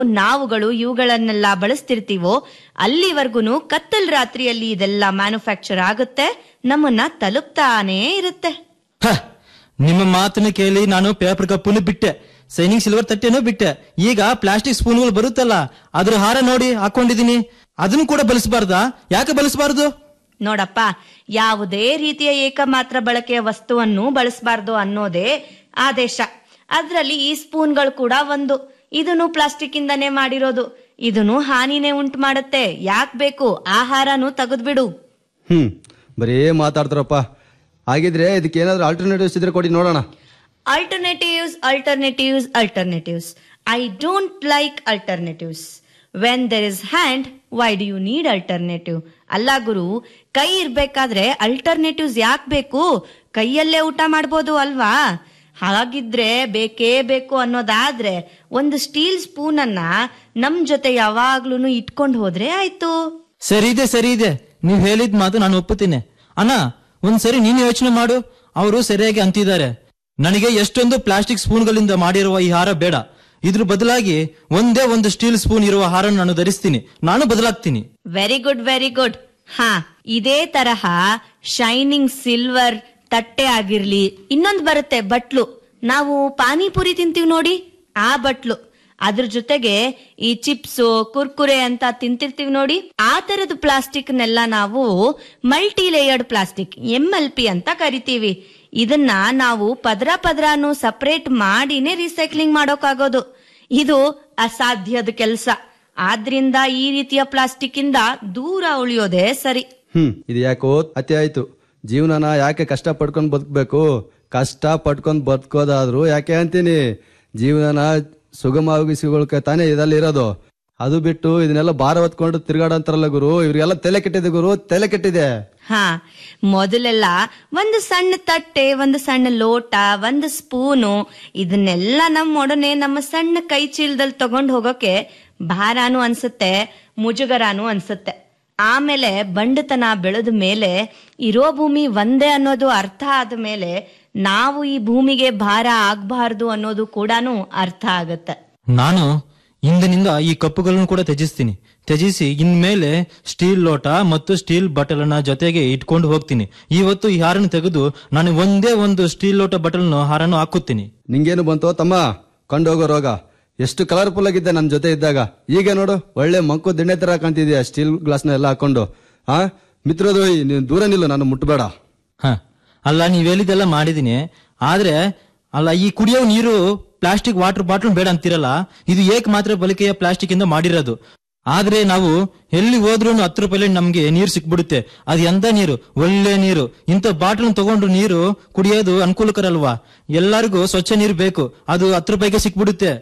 ನಾವುಗಳು ಇವುಗಳನ್ನೆಲ್ಲ ಬಳಸ್ತಿರ್ತೀವೋ ಅಲ್ಲಿವರೆಗೂ ಕತ್ತಲ್ ರಾತ್ರಿಯಲ್ಲಿ ಇದೆಲ್ಲ ಮ್ಯಾನುಫ್ಯಾಕ್ಚರ್ ಆಗುತ್ತೆ ನಮ್ಮನ್ನ ತಲುಪ್ತಾನೇ ಇರುತ್ತೆ ಹ, ನಿಮ್ಮ ಮಾತನ್ನ ಕೇಳಿ ನಾನು ಪೇಪರ್ ಕಪ್ಪನ್ನು ಬಿಟ್ಟೆ ಸೈನಿಂಗ್ ಸಿಲ್ವರ್ ತಟ್ಟೆನೂ ಬಿಟ್ಟೆ ಈಗ ಪ್ಲಾಸ್ಟಿಕ್ ಸ್ಪೂನ್ಗಳು ಬರುತ್ತಲ್ಲ ಅದ್ರ ಹಾರ ನೋಡಿ ಹಾಕೊಂಡಿದೀನಿ ಅದನ್ನು ಕೂಡ ಬಳಸಬಾರ್ದಾ ಯಾಕೆ ಬಳಸಬಾರ್ದು ನೋಡಪ್ಪ ಯಾವುದೇ ರೀತಿಯ ಏಕಮಾತ್ರ ಬಳಕೆಯ ವಸ್ತುವನ್ನು ಬಳಸಬಾರ್ದು ಅನ್ನೋದೇ ಆದೇಶ ಅದ್ರಲ್ಲಿ ಈ ಸ್ಪೂನ್ಗಳು ಕೂಡ ಒಂದು ಇದನ್ನು ಪ್ಲಾಸ್ಟಿಕ್ ಇಂದಾನೇ ಮಾಡಿರೋದು ಇದನ್ನು ಹಾನಿನೇ ಉಂಟು ಮಾಡುತ್ತೆ ಯಾಕ್ ಬೇಕು ಆಹಾರನು ತೆಗೆದ್ಬಿಡು ಹ್ಮ್ ಬರೀ ಮಾತಾಡ್ತಾರಪ್ಪ ಹಾಗಿದ್ರೆ ಇದಕ್ಕೆ ಏನಾದ್ರು ಆಲ್ಟರ್ನೇಟಿವ್ಸ್ ಇದ್ರೆ ಕೊಡಿ ನೋಡೋಣ alternatives alternatives alternatives i don't like alternatives when there is hand why do you need alternative ಅಲ್ಲ ಗುರು ಕೈ ಇರ್ಬೇಕಾದ್ರೆ ಅಲ್ಟರ್ನೇಟಿವ್ಸ್ ಯಾಕೆ ಬೇಕು ಕೈಯಲ್ಲೇ ಊಟ ಮಾಡ್ಬೋದು ಅಲ್ವಾ ಹಾಗಿದ್ರೆ ಬೇಕೇ ಬೇಕು ಅನ್ನೋದಾದ್ರೆ ಒಂದು ಸ್ಟೀಲ್ ಸ್ಪೂನ್ ಅನ್ನ ನಮ್ ಜೊತೆ ಯಾವಾಗ್ಲೂ ಇಟ್ಕೊಂಡು ಹೋದ್ರೆ ಆಯ್ತು ಸರಿ ಇದೆ ಸರಿ ಇದೆ ನೀವ್ ಹೇಳಿದ ಮಾತು ನಾನು ಒಪ್ಪುತ್ತೇನೆ ಅಣ್ಣ ಒಂದ್ಸರಿ ನೀನು ಯೋಚನೆ ಮಾಡು ಅವರು ಸರಿಯಾಗಿ ಅಂತಿದ್ದಾರೆ ನನಗೆ ಎಷ್ಟೊಂದು ಪ್ಲಾಸ್ಟಿಕ್ ಸ್ಪೂನ್ಗಳಿಂದ ಮಾಡಿರುವ ಈ ಹಾರ ಬೇಡ ಇದ್ರ ಬದಲಾಗಿ ಒಂದೇ ಒಂದು ಸ್ಟೀಲ್ ಸ್ಪೂನ್ ಇರುವ ಹಾರ ನಾನು ಧರಿಸ್ತೀನಿ ನಾನು ಬದಲಾಗ್ತೀನಿ ವೆರಿ ಗುಡ್ ವೆರಿ ಗುಡ್ ಹಾ ಇದೇ ತರಹ ಶೈನಿಂಗ್ ಸಿಲ್ವರ್ ತಟ್ಟೆ ಆಗಿರ್ಲಿ ಇನ್ನೊಂದು ಬರುತ್ತೆ ಬಟ್ಲು ನಾವು ಪಾನಿಪುರಿ ತಿಂತೀವಿ ನೋಡಿ ಆ ಬಟ್ಲು ಅದ್ರ ಜೊತೆಗೆ ಈ ಚಿಪ್ಸ್ ಕುರ್ಕುರೆ ಅಂತ ತಿಂತಿರ್ತೀವಿ ನೋಡಿ ಆ ತರದ ಪ್ಲಾಸ್ಟಿಕ್ ನೆಲ್ಲ ನಾವು multi layered plastic M L P ಅಂತ ಕರಿತೀವಿ ಇದನ್ನ ನಾವು ಪದರ ಪದರಾನು ಸಪರೇಟ್ ಮಾಡಿನೇ ರೀಸೈಕ್ಲಿಂಗ್ ಮಾಡೋಕ್ಕಾಗೋದು ಇದು ಅಸಾಧ್ಯದ ಕೆಲಸ ಆದ್ರಿಂದ ಈ ರೀತಿಯ ಪ್ಲಾಸ್ಟಿಕ್ ಇಂದ ದೂರ ಉಳಿಯೋದೇ ಸರಿ ಹ್ಮ್ ಇದು ಯಾಕೋ ಅತಿ ಆಯ್ತು ಜೀವನನ ಯಾಕೆ ಕಷ್ಟ ಪಡ್ಕೊಂಡು ಬದುಕಬೇಕು ಕಷ್ಟ ಪಡ್ಕೊಂಡು ಬದುಕೋದಾದ್ರು ಯಾಕೆ ಅಂತೀನಿ ಜೀವನನ ಸುಗಮವಾಗಿಸಿಗೊಳ್ಕೆ ತಾನೇ ಇದಲ್ಲಿ ಇರೋದು ಅದು ಬಿಟ್ಟು ಇದನ್ನೆಲ್ಲ ಭಾರ ಹೊತ್ಕೊಂಡು ತಿರ್ಗಾಡಂತಾರಲ್ಲ ಗುರು ಇವ್ರಿಗೆಲ್ಲ ತಲೆ ಕೆಟ್ಟಿದೆ ಗುರು ತಲೆ ಕೆಟ್ಟಿದೆ ಹಾ ಮೊದಲೆಲ್ಲ ಒಂದು ಸಣ್ಣ ತಟ್ಟೆ ಒಂದು ಸಣ್ಣ ಲೋಟ ಒಂದು ಸ್ಪೂನು ಇದನ್ನೆಲ್ಲ ನಮ್ಮೊಡನೆ ನಮ್ಮ ಸಣ್ಣ ಕೈ ಚೀಲದಲ್ಲಿ ತಗೊಂಡು ಹೋಗೋಕೆ ಭಾರಾನು ಅನ್ಸುತ್ತೆ ಮುಜುಗರಾನು ಅನ್ಸುತ್ತೆ ಆಮೇಲೆ ಬಂಡತನ ಬೆಳೆದ ಮೇಲೆ ಇರೋ ಭೂಮಿ ಒಂದೇ ಅನ್ನೋದು ಅರ್ಥ ಆದ ಮೇಲೆ ನಾವು ಈ ಭೂಮಿಗೆ ಭಾರ ಆಗ್ಬಾರ್ದು ಅನ್ನೋದು ಕೂಡಾನು ಅರ್ಥ ಆಗತ್ತೆ ನಾನು ಇಂದಿನಿಂದ ಈ ಕಪ್ಪುಗಳನ್ನು ಕೂಡ ತ್ಯಜಿಸ್ತೀನಿ ತ್ಯಜಿಸಿ ಇನ್ಮೇಲೆ ಸ್ಟೀಲ್ ಲೋಟ ಮತ್ತು ಸ್ಟೀಲ್ ಬಟಲ್ನ ಜೊತೆಗೆ ಇಟ್ಕೊಂಡು ಹೋಗ್ತೀನಿ ಇವತ್ತು ಈ ಹಾರನ್ನು ತೆಗೆದು ನಾನು ಒಂದೇ ಒಂದು ಸ್ಟೀಲ್ ಲೋಟ ಬಟಲ್ನ ಹಾರನ್ನು ಹಾಕುತ್ತೀನಿ ನಿಂಗೇನು ಬಂತು ತಮ್ಮ ಕಂಡೋಗೋ ರೋಗ ಎಷ್ಟು ಕಲರ್ಫುಲ್ ಆಗಿದ್ದೆ ನನ್ನ ಜೊತೆ ಇದ್ದಾಗ ಈಗ ನೋಡು ಒಳ್ಳೆ ಮಂಕು ದಿಣ್ಣೆ ತರ ಕಾಣ್ತಿದ್ಯಾ ಸ್ಟೀಲ್ ಗ್ಲಾಸ್ನ ಎಲ್ಲ ಹಾಕೊಂಡು ಆ ಮಿತ್ರದ್ರೋಹಿ ನೀನು ದೂರ ನಿಲ್ಲು ನಾನು ಮುಟ್ಬೇಡ ಹ ಅಲ್ಲ ನೀವ್ ಹೇಳಿದೆಲ್ಲ ಮಾಡಿದೀನಿ ಆದ್ರೆ ಅಲ್ಲ ಈ ಕುಡಿಯೋ ನೀರು ಪ್ಲಾಸ್ಟಿಕ್ ವಾಟರ್ ಬಾಟಲ್ ಬೇಡ ಅಂತಿರಲ್ಲ ಇದು ಏಕ ಮಾತ್ರ ಬಳಕೆಯ ಪ್ಲಾಸ್ಟಿಕ್ ಇಂದ ಮಾಡಿರೋದು ಆದ್ರೆ ನಾವು ಎಲ್ಲಿ ಹೋದ್ರೂ ಹತ್ತು ರೂಪಾಯಿ ನಮ್ಗೆ ನೀರು ಸಿಕ್ಬಿಡುತ್ತೆ ಅದು ಎಂತ ನೀರು ಒಳ್ಳೆ ನೀರು ಇಂಥ ಬಾಟಲ್ ತಗೊಂಡು ನೀರು ಕುಡಿಯೋದು ಅನುಕೂಲಕರ ಅಲ್ವಾ ಎಲ್ಲರಿಗೂ ಸ್ವಚ್ಛ ನೀರು ಬೇಕು ಅದು ಹತ್ತು ರೂಪಾಯಿಗೆ ಸಿಕ್ಬಿಡುತ್ತೆ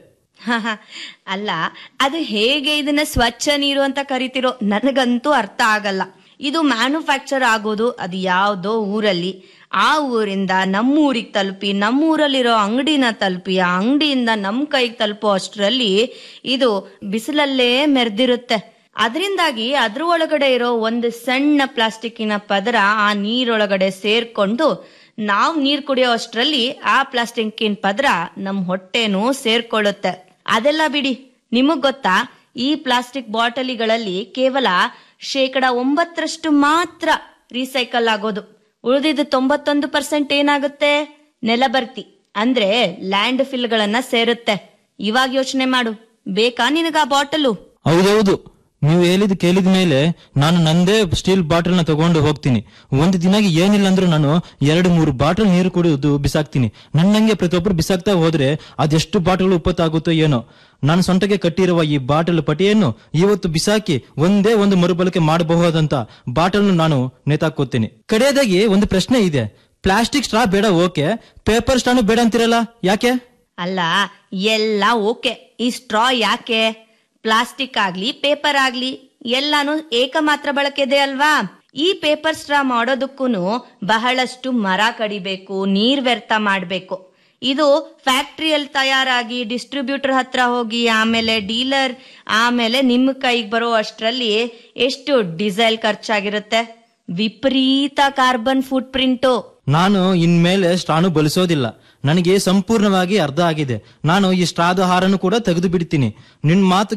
ಅಲ್ಲ ಅದು ಹೇಗೆ ಇದನ್ನ ಸ್ವಚ್ಛ ನೀರು ಅಂತ ಕರಿತಿರೋ ನನಗಂತೂ ಅರ್ಥ ಆಗಲ್ಲ ಇದು ಮ್ಯಾನುಫ್ಯಾಕ್ಚರ್ ಆಗೋದು ಅದು ಯಾವ್ದೋ ಊರಲ್ಲಿ ಆ ಊರಿಂದ ನಮ್ಮೂರಿಗೆ ತಲುಪಿ ನಮ್ಮೂರಲ್ಲಿರೋ ಅಂಗಡಿನ ತಲುಪಿ ಆ ಅಂಗಡಿಯಿಂದ ನಮ್ ಕೈಗೆ ತಲುಪೋ ಅಷ್ಟರಲ್ಲಿ ಇದು ಬಿಸಿಲಲ್ಲೇ ಮೆರೆದಿರುತ್ತೆ ಅದರಿಂದಾಗಿ ಅದ್ರ ಒಳಗಡೆ ಇರೋ ಒಂದು ಸಣ್ಣ ಪ್ಲಾಸ್ಟಿಕ್ಕಿನ ಪದರ ಆ ನೀರೊಳಗಡೆ ಸೇರ್ಕೊಂಡು ನಾವ್ ನೀರ್ ಕುಡಿಯೋ ಅಷ್ಟರಲ್ಲಿ ಆ ಪ್ಲಾಸ್ಟಿಕ್ಕಿನ ಪದರ ನಮ್ ಹೊಟ್ಟೆನೂ ಸೇರ್ಕೊಳ್ಳುತ್ತೆ ಅದೆಲ್ಲ ಬಿಡಿ ನಿಮಗ್ ಗೊತ್ತಾ ಈ ಪ್ಲಾಸ್ಟಿಕ್ ಬಾಟಲಿಗಳಲ್ಲಿ ಕೇವಲ ಶೇಕಡ ಒಂಬತ್ತರಷ್ಟು ಮಾತ್ರ ರೀಸೈಕಲ್ ಆಗೋದು ಉಳಿದಿದ್ದು ತೊಂಬತ್ತೊಂದು ಪರ್ಸೆಂಟ್ ಏನಾಗುತ್ತೆ ನೆಲಬರ್ತಿ ಅಂದ್ರೆ ಲ್ಯಾಂಡ್ ಫಿಲ್ಗಳನ್ನ ಸೇರುತ್ತೆ ಇವಾಗ ಯೋಚನೆ ಮಾಡು ಬೇಕಾ ನಿನಗ ಆ ಬಾಟಲು ಹೌದೌದು ನೀವು ಹೇಳಿದ್ ಕೇಳಿದ ಮೇಲೆ ನಾನು ನಂದೇ ಸ್ಟೀಲ್ ಬಾಟಲ್ ನ ತಗೊಂಡು ಹೋಗ್ತೀನಿ ಒಂದು ದಿನಾಗಿ ಏನಿಲ್ಲ ಅಂದ್ರೂ ನಾನು ಎರಡು ಮೂರು ಬಾಟಲ್ ನೀರು ಕುಡಿಯೋದು ಬಿಸಾಕ್ತೀನಿ ನನ್ನಂಗೆ ಪ್ರತಿಯೊಬ್ಬರು ಬಿಸಾಕ್ತಾ ಹೋದ್ರೆ ಅದೆಷ್ಟು ಬಾಟಲ್ ಉಪ್ಪತ್ತಾಗುತ್ತೋ ಏನೋ ನಾನು ಸೊಂಟಗೆ ಕಟ್ಟಿರುವ ಈ ಬಾಟಲ್ ಪಟಿಯನ್ನು ಇವತ್ತು ಬಿಸಾಕಿ ಒಂದೇ ಒಂದು ಮರುಬಳಕೆ ಮಾಡಬಹುದಂತ ಬಾಟಲ್ ನಾನು ನೇತಾಕೋತೀನಿ ಕಡೆಯದಾಗಿ ಒಂದು ಪ್ರಶ್ನೆ ಇದೆ ಪ್ಲಾಸ್ಟಿಕ್ ಸ್ಟ್ರಾ ಬೇಡ ಓಕೆ ಪೇಪರ್ ಸ್ಟ್ರಾನು ಬೇಡ ಅಂತಿರಲ್ಲ ಯಾಕೆ ಅಲ್ಲ ಎಲ್ಲ ಓಕೆ ಈ ಸ್ಟ್ರಾ ಯಾಕೆ ಪ್ಲಾಸ್ಟಿಕ್ ಆಗ್ಲಿ ಪೇಪರ್ ಆಗ್ಲಿ ಎಲ್ಲಾನು ಏಕಮಾತ್ರ ಬಳಕೆದೆ ಅಲ್ವಾ ಈ ಪೇಪರ್ ಸ್ಟ್ರಾ ಮಾಡೋದಕ್ಕೂನು ಬಹಳಷ್ಟು ಮರ ಕಡಿಬೇಕು ನೀರ್ ವ್ಯರ್ಥ ಮಾಡ್ಬೇಕು ಇದು ಫ್ಯಾಕ್ಟ್ರಿಯಲ್ಲಿ ತಯಾರಾಗಿ ಡಿಸ್ಟ್ರಿಬ್ಯೂಟರ್ ಹತ್ರ ಹೋಗಿ ಆಮೇಲೆ ಡೀಲರ್ ಆಮೇಲೆ ನಿಮ್ಮ ಕೈಗೆ ಬರೋ ಅಷ್ಟರಲ್ಲಿ ಎಷ್ಟು ಡೀಸೆಲ್ ಖರ್ಚಾಗಿರುತ್ತೆ ವಿಪರೀತ ಕಾರ್ಬನ್ ಫುಟ್ ಪ್ರಿಂಟು ನಾನು ಇನ್ಮೇಲೆ ಸ್ಟ್ರಾನು ಬಳಸೋದಿಲ್ಲ ನನಗೆ ಸಂಪೂರ್ಣವಾಗಿ ಅರ್ಧ ಆಗಿದೆ ನಾನು ಈ ಸ್ಟ್ರಾದ ಹಾರನ್ನು ಕೂಡ ತೆಗೆದು ಬಿಡ್ತೀನಿ ನಿನ್ ಮಾತು